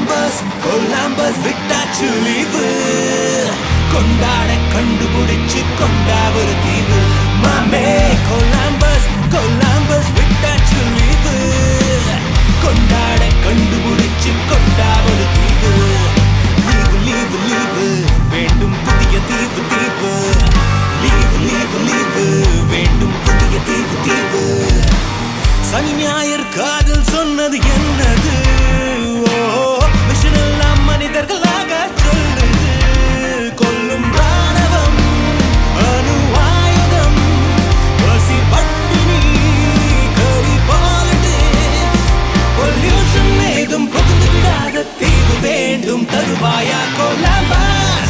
Columbus Columbus விட்டாச்சு leave கொண்டாட கண்டுபிடிச்சு கொண்டா ஒரு தீவு மாமே கொலாம்பஸ் கொலாம்பஸ் விட்டாச்சு லீவு கொண்டாட கண்டுபிடிச்சு கொண்டா ஒரு தீவு லீவு லீவு லீவு வேண்டும் புதிய தீவு தீவு லீவு லீவு லீவு வேண்டும் புதிய தீவு தீவு சனி ஞாயிறு காதல் சொன்னது என்னது ஓ மிஷின் எல்லாம் மனிதர்களாக சொல்லுது கொல்லும் ராணவம் அணுவாயுதம் பசி பட்டினி கறி பாலிடிக்ஸ் பொல்யூஷன் ஏதும் புகுந்து விடாத தீவு வேண்டும் தருவாயா கொலாம்பஸ்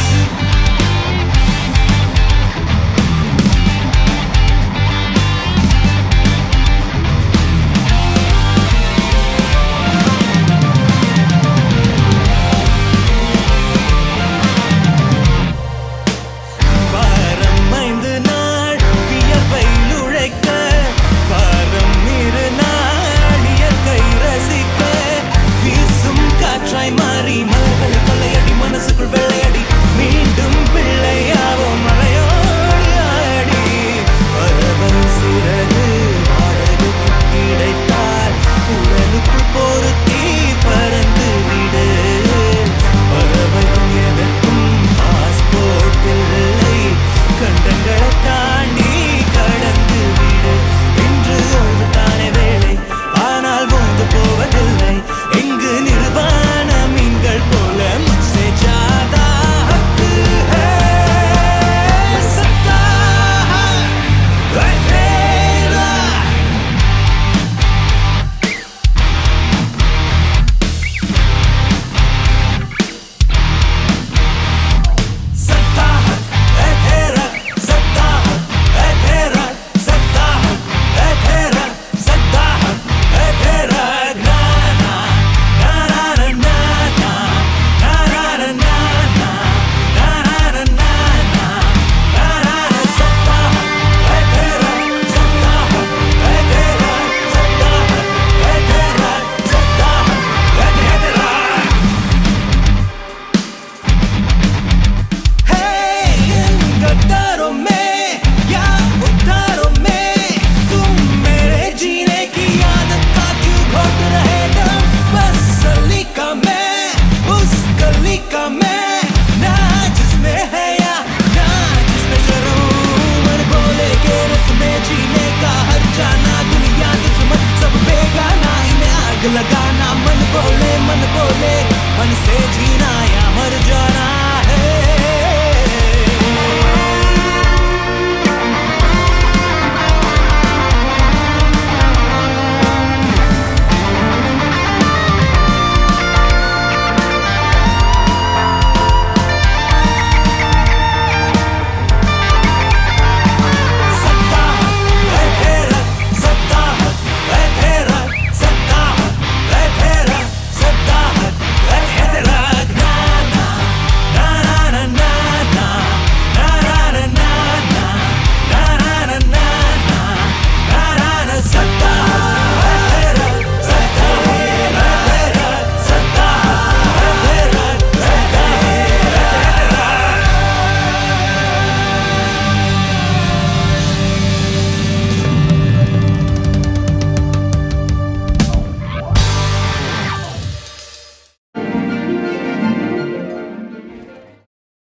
வாரம் ஐந்து நாள் வியர்வையில் உழைக்க வாரம் இரு நாள் இயற்கை ரசிக்க வீசும் காற்றாய் மாறி மலர்களை கொள்ளையடி மனசுக்குள் வெள்ளையடி மீண்டும் பிள்ளையாவும் மலையோடு ஆடி பறவை சிறகு வாடகைக்கு கிடைத்தால் உடலுக்குள் பொருத்தி பறந்து விடு பறவைகள் எதற்கும் பாஸ்போர்ட் இல்லை கண்டங்களை தாண்டி கடந்து விடு இன்று ஓய்வு தானே வேலை ஆனால் ஓய்ந்து போவதில்லை எங்கு நிர்வாண மீன்கள் போல முச்சே ஜாதா ஹக்கு ஹே சத்தா ஹை ஹேரா सत्ता है तेरा सत्ता है तेरा सत्ता है तेरा सत्ता है तेरा ना ना ना ना ना ना ना ना ना ना ना ना ना ना सत्ता है तेरा सत्ता है तेरा सत्ता है तेरा सत्ता है तेरा गद्दारों में या उद्धारों में तुम मेरे जीने की आदत का क्यों घोट रहे दम बस गली का मैं उस गली का मैं ना जिसमें है या ना जिसमें शर्म मन बोले के रस में जीने का हर जाना दुनिया दुश्मन सब बेगाना इन्हें आग लगाना मन बोले मन बोले मन से जीना या मर जाना